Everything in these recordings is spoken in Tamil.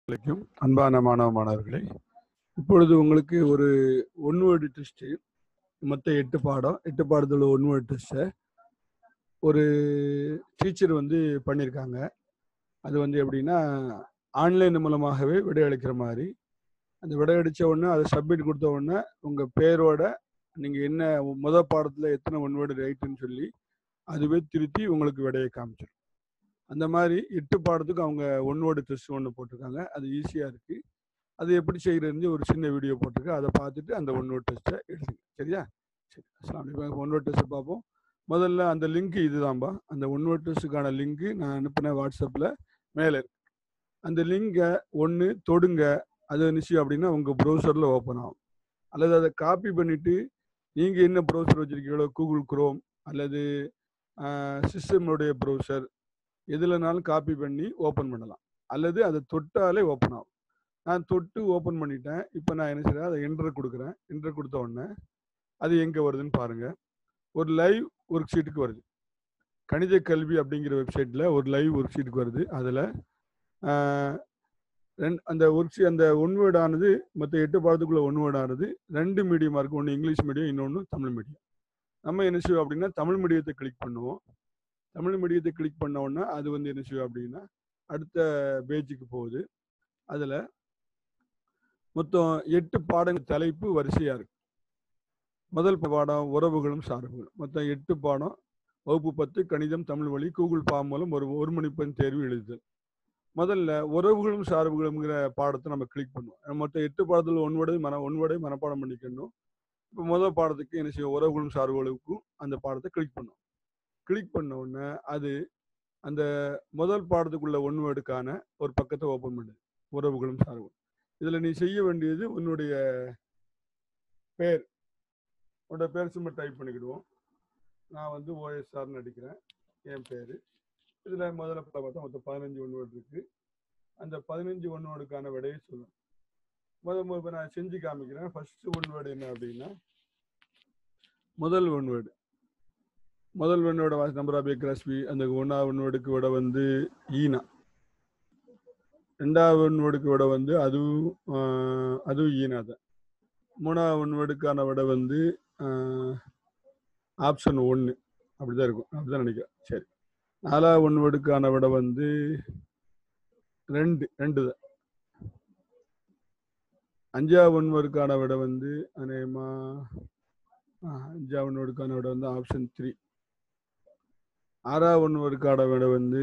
வணக்கம் அன்பான மாணவ மாணவர்களே இப்பொழுது உங்களுக்கு ஒரு ஒன் வேர்டு டெஸ்ட் மொத்தம் எட்டு பாடம் எட்டு பாடத்தில் ஒன் வேர்டு டெஸ்ட்டை ஒரு டீச்சர் வந்து பண்ணியிருக்காங்க அது வந்து எப்படின்னா ஆன்லைன் மூலமாகவே விடையளிக்கிற மாதிரி அந்த விடையடிச்ச உடனே அதை சப்மிட் கொடுத்த உடனே உங்கள் பேரோட நீங்கள் என்ன முதல் பாடத்தில் எத்தனை ஒன் வேர்டு ரைட்டுன்னு சொல்லி அதுவே திருத்தி உங்களுக்கு விடையை காமிச்சிடும் அந்த மாதிரி எட்டு பாடத்துக்கு அவங்க ஒன் வேர்டு டெஸ்ட் ஒன்று போட்டிருக்காங்க அது ஈஸியாக இருக்குது அது எப்படி செய்கிறது ஒரு சின்ன வீடியோ போட்டிருக்கு அதை பார்த்துட்டு அந்த ஒன் வேர்ட் டெஸ்ட்டை எழுதுங்க சரியா சரி அஸ்லாம் ஒன் வேர்ட் டெஸ்ட்டை பார்ப்போம் முதல்ல அந்த லிங்க் இதுதான்பா அந்த ஒன் வேர்ட் டெஸ்ட்டுக்கான லிங்க்கு நான் அனுப்பின வாட்ஸ்அப்பில் மேலே இருக்கு அந்த லிங்கை ஒன்று தொடுங்க அது நிச்சயம் அப்படின்னா உங்கள் ப்ரௌசரில் ஓப்பன் ஆகும் அல்லது அதை காப்பி பண்ணிவிட்டு நீங்கள் என்ன ப்ரௌசர் வச்சுருக்கீங்களோ கூகுள் குரோம் அல்லது சிஸ்டமுடைய ப்ரௌசர் எதுலனாலும் காப்பி பண்ணி ஓப்பன் பண்ணலாம் அல்லது அதை தொட்டாலே ஓப்பன் ஆகும் நான் தொட்டு ஓப்பன் பண்ணிட்டேன் இப்போ நான் என்ன செய்கிறேன் அதை என்ட்ரு கொடுக்குறேன் என்ட்ரு கொடுத்த உடனே அது எங்கே வருதுன்னு பாருங்கள் ஒரு லைவ் ஒர்க் ஷீட்டுக்கு வருது கணித கல்வி அப்படிங்கிற வெப்சைட்டில் ஒரு லைவ் ஒர்க் ஷீட்டுக்கு வருது அதில் ரெண்டு அந்த ஒர்க் ஷீ அந்த ஒன் வேர்டானது மற்ற எட்டு பாடத்துக்குள்ள ஒன் வேர்டானது ரெண்டு மீடியமாக இருக்குது ஒன்று இங்கிலீஷ் மீடியம் இன்னொன்று தமிழ் மீடியம் நம்ம என்ன செய்வோம் அப்படின்னா தமிழ் மீடியத்தை கிளிக் பண்ணுவோம் தமிழ் மீடியத்தை கிளிக் பண்ண உடனே அது வந்து என்ன செய்யும் அப்படின்னா அடுத்த பேஜுக்கு போகுது அதில் மொத்தம் எட்டு பாடங்கள் தலைப்பு வரிசையாக இருக்கு முதல் பாடம் உறவுகளும் சார்புகளும் மொத்தம் எட்டு பாடம் வகுப்பு பத்து கணிதம் தமிழ் வழி கூகுள் ஃபார்ம் மூலம் ஒரு ஒரு மணிப்பெண் தேர்வு எழுதுதல் முதல்ல உறவுகளும் சார்புகளுங்கிற பாடத்தை நம்ம கிளிக் பண்ணுவோம் மொத்தம் எட்டு பாடத்தில் ஒன்வடை மன ஒன்வடை மனப்பாடம் பண்ணிக்கணும் இப்போ முதல் பாடத்துக்கு என்ன செய்யும் உறவுகளும் சார்புகளுக்கும் அந்த பாடத்தை கிளிக் பண்ணுவோம் கிளிக் பண்ண உடனே அது அந்த முதல் பாடத்துக்குள்ள ஒன் வேர்டுக்கான ஒரு பக்கத்தை ஓப்பன் பண்ணுது உறவுகளும் சார்புகளும் இதில் நீ செய்ய வேண்டியது உன்னுடைய பேர் உன்னோட பேர் சும்மா டைப் பண்ணிக்கிடுவோம் நான் வந்து ஓஎஸ்ஆர்னு அடிக்கிறேன் என் பேர் இதில் முதல்ல பார்த்தா மொத்தம் பதினஞ்சு ஒன் வேர்டு இருக்குது அந்த பதினஞ்சு ஒன் வேர்டுக்கான விடையை சொல்லணும் முதல் இப்போ நான் செஞ்சு காமிக்கிறேன் ஃபர்ஸ்ட் ஒன் வேர்டு என்ன அப்படின்னா முதல் ஒன் வேர்டு முதல் ஒன்னோட வாசி நம்பர் ஆஃப் எக்ராஸ்பி அந்த ஒன்றாவது ஒன்னோடுக்கு விட வந்து ஈனா ரெண்டாவது ஒன்னோடுக்கு விட வந்து அதுவும் அதுவும் ஈனா தான் மூணாவது ஒன்வேர்டுக்கான விட வந்து ஆப்ஷன் ஒன்று அப்படிதான் இருக்கும் அப்படிதான் நினைக்கிறேன் சரி நாலாவது ஒன்வேர்டுக்கான விட வந்து ரெண்டு ரெண்டு தான் அஞ்சாவது ஒன்வேர்டுக்கான விட வந்து அநேகமா அஞ்சாவது ஒன்வேர்டுக்கான விட வந்து ஆப்ஷன் த்ரீ ஆறாவது ஒன்வேர்டுக்கான விட வந்து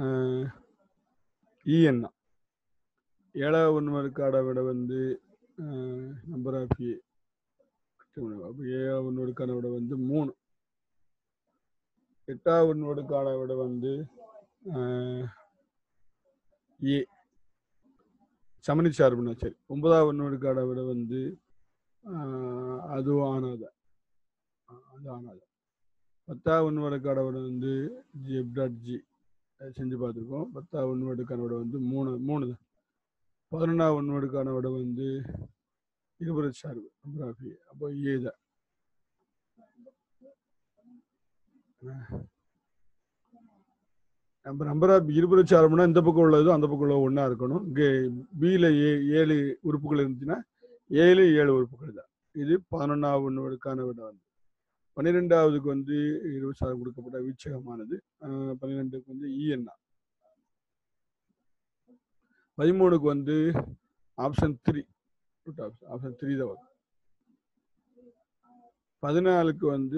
இஎன்ஆ ஏழாவது ஒன்வேர்டுக்கான விட வந்து நம்பர் ஆஃப் ஏ ஏழாவது ஒன்வேர்டுக்கான விட வந்து மூணு எட்டாவது ஒன்வேர்டுக்கான விட வந்து ஏ சமணி சார்புனா சரி ஒன்பதாவது ஒன்வேர்டுக்கான விட வந்து அதுவும் ஆனாத அது ஆனாத பத்தாவது ஒன்வேர்டுக்கான விட வந்து ஜி டாட் ஜி செஞ்சு பார்த்துருக்கோம் பத்தாவது ஒன்வேர்டுக்கான விட வந்து மூணு மூணு தான் பதினொன்றாவது ஒன்வேர்டுக்கான விட வந்து இருபது சார்பு நம்பர் ஆஃப் ஏ அப்போ ஏ தான் நம்ம நம்பர் ஆஃப் இருபது சார்புனா இந்த பக்கம் உள்ளது அந்த பக்கம் உள்ள ஒன்றா இருக்கணும் இங்கே பியில் ஏ ஏழு உறுப்புகள் இருந்துச்சுன்னா ஏழு ஏழு உறுப்புகள் தான் இது பதினொன்றாவது ஒன்றுக்கான விட வந்து பன்னிரெண்டாவதுக்கு வந்து இருபது சார்பு கொடுக்கப்பட்ட வீச்சகமானது பன்னிரெண்டுக்கு வந்து இஎன்ஆ பதிமூணுக்கு வந்து ஆப்ஷன் த்ரீ ஆப்ஷன் த்ரீ தான் வரும் பதினாலுக்கு வந்து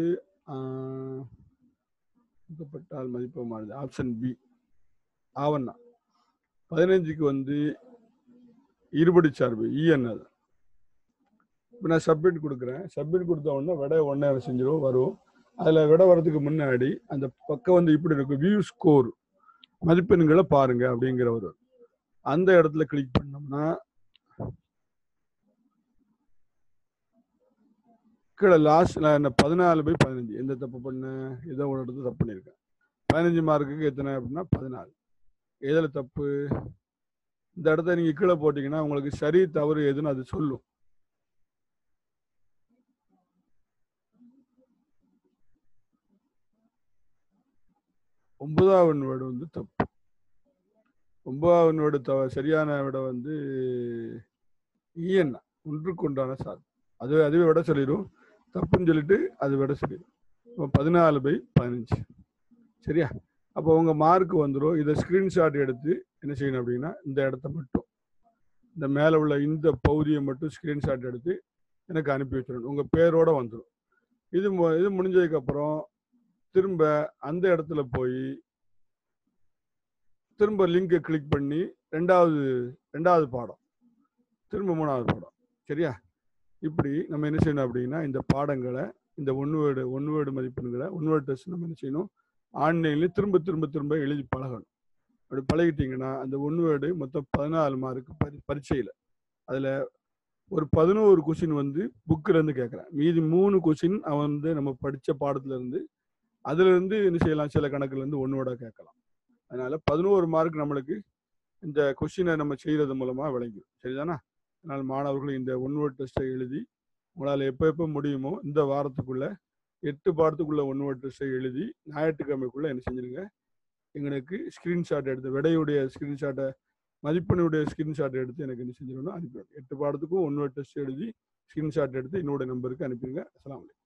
கொடுக்கப்பட்டால் மதிப்பமானது ஆப்ஷன் பி ஆவண்ணா பதினஞ்சுக்கு வந்து இருபடி சார்பு இஎன் அது இப்போ நான் சப்மிட் கொடுக்குறேன் சப்மிட் கொடுத்த உடனே விடை ஒன்றே செஞ்சிடும் வரும் அதில் விடை வரதுக்கு முன்னாடி அந்த பக்கம் வந்து இப்படி இருக்கும் வியூ ஸ்கோர் மதிப்பெண்களை பாருங்க அப்படிங்கிற ஒரு அந்த இடத்துல கிளிக் பண்ணோம்னா கீழே லாஸ்ட் நான் என்ன பதினாலு பை பதினஞ்சு எந்த தப்பு பண்ணேன் ஏதோ ஒரு இடத்துல தப்பு பண்ணியிருக்கேன் பதினஞ்சு மார்க்குக்கு எத்தனை அப்படின்னா பதினாலு எதில் தப்பு இந்த இடத்த நீங்கள் கீழே போட்டிங்கன்னா உங்களுக்கு சரி தவறு எதுன்னு அது சொல்லும் ஒன்பதாவது வேர்டு வந்து தப்பு ஒன்பதாவது விட தவ சரியான விட வந்து ஈயன் ஒன்றுக்கு உண்டான சார் அது அதுவே விட சொல்லிடும் தப்புன்னு சொல்லிட்டு அது விட சொல்லிடும் இப்போ பதினாலு பை பதினஞ்சு சரியா அப்போ உங்க மார்க் வந்துடும் இதை ஸ்கிரீன்ஷாட் எடுத்து என்ன செய்யணும் அப்படின்னா இந்த இடத்த மட்டும் இந்த மேலே உள்ள இந்த பகுதியை மட்டும் ஸ்கிரீன்ஷாட் எடுத்து எனக்கு அனுப்பி வச்சிடணும் உங்க பேரோட வந்துடும் இது மு- இது முடிஞ்சதுக்கு அப்புறம் திரும்ப அந்த இடத்துல போய் திரும்ப லிங்கை கிளிக் பண்ணி ரெண்டாவது ரெண்டாவது பாடம் திரும்ப மூணாவது பாடம் சரியா இப்படி நம்ம என்ன செய்யணும் அப்படின்னா இந்த பாடங்களை இந்த ஒன்று வேர்டு ஒன்று வேர்டு மதிப்பெண்களை ஒன் வேர்டு டெஸ்ட் நம்ம என்ன செய்யணும் ஆன்லைன்லேயே திரும்ப திரும்ப திரும்ப எழுதி பழகணும் அப்படி பழகிட்டீங்கன்னா அந்த ஒன் வேர்டு மொத்தம் பதினாலு மார்க்கு பரி பரீட்சையில் அதில் ஒரு பதினோரு கொஷின் வந்து புக்கில் இருந்து கேட்குறேன் மீதி மூணு கொஷின் அவன் வந்து நம்ம படித்த பாடத்துல இருந்து அதுல இருந்து என்ன செய்யலாம் சில கணக்குல இருந்து ஒன்னோட கேட்கலாம் அதனால பதினோரு மார்க் நம்மளுக்கு இந்த கொஷினை நம்ம செய்யறது மூலமா விளங்கிடும் சரிதானா அதனால மாணவர்கள் இந்த ஒன் வேர்ட் டெஸ்ட்டை எழுதி உங்களால் எப்போ எப்போ முடியுமோ இந்த வாரத்துக்குள்ள எட்டு பாடத்துக்குள்ள ஒன் வேர்ட் டெஸ்ட்டை எழுதி ஞாயிற்றுக்கிழமைக்குள்ள என்ன செஞ்சிருங்க எங்களுக்கு ஸ்கிரீன்ஷாட் எடுத்து விடையுடைய ஸ்கிரீன்ஷாட்டை மதிப்பெண்ணுடைய ஸ்கிரீன்ஷாட் எடுத்து எனக்கு என்ன செஞ்சிடணும் அனுப்பிவிடும் எட்டு பாடத்துக்கும் ஒன் வேர்ட் டெஸ்ட் எழுதி ஸ்கிரீன்ஷாட் எடுத்து என்னோட நம்பருக்கு அனுப்பிடுங்க அஸ்ஸலாமு அலைக்கும்